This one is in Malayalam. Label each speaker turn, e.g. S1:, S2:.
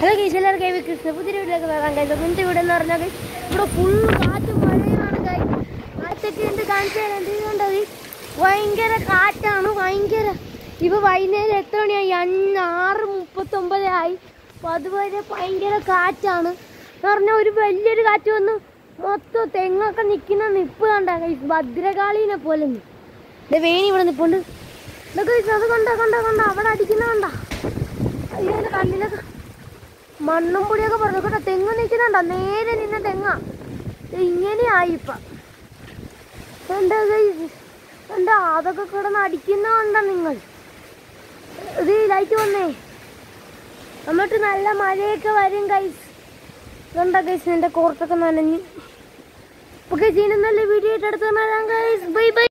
S1: ഹലോ ഗൈസ് എല്ലാവരും കൈ കൃഷ്ണ പുതിയ വീട്ടിലേക്ക് വരാൻ കഴിയും ഇന്നത്തെ വീട് എന്ന് പറഞ്ഞാൽ guys, ഇവിടെ ഫുൾ കാറ്റും മഴയാണ് guys. കാറ്റൊക്കെ എന്ത് കാണിച്ചു തരാം എന്ത് കണ്ടത് ഭയങ്കര കാറ്റാണ് ഭയങ്കര ഇപ്പൊ വൈകുന്നേരം എത്ര മണിയായി അഞ്ച് ആറ് മുപ്പത്തൊമ്പത് ആയി അപ്പൊ അതുവരെ ഭയങ്കര കാറ്റാണ് എന്ന് പറഞ്ഞാൽ ഒരു വലിയൊരു കാറ്റ് വന്ന് മൊത്തം തെങ്ങൊക്കെ നിൽക്കുന്ന നിപ്പ് കണ്ട ഗൈസ് ഭദ്രകാളീനെ പോലെ ഇത് വേണി ഇവിടെ നിപ്പുണ്ട് ഇതൊക്കെ അത് കണ്ട കണ്ട കണ്ട അവിടെ അടിക്കുന്ന കണ്ട അയ്യോ എൻ്റെ കണ്ണിലൊക്കെ മണ്ണും പൊടിയൊക്കെ പറഞ്ഞു കേട്ടോ തെങ്ങ് നിൽക്കുന്നുണ്ടോ നേരെ നിന്ന തെങ്ങ ഇങ്ങനെയായി ഇപ്പം എന്താ ഗൈസ് എന്താ അതൊക്കെ കിടന്ന് അടിക്കുന്ന കണ്ട നിങ്ങൾ ഇത് ലൈറ്റ് വന്നേ എന്നിട്ട് നല്ല മഴയൊക്കെ വരും ഗൈസ് കണ്ട ഗൈസ് എൻ്റെ കോർത്തൊക്കെ നനഞ്ഞ് ഓക്കെ ചെയ്യുന്ന നല്ല വീഡിയോ ആയിട്ട് അടുത്ത് വരാം ഗൈസ് ബൈ ബൈ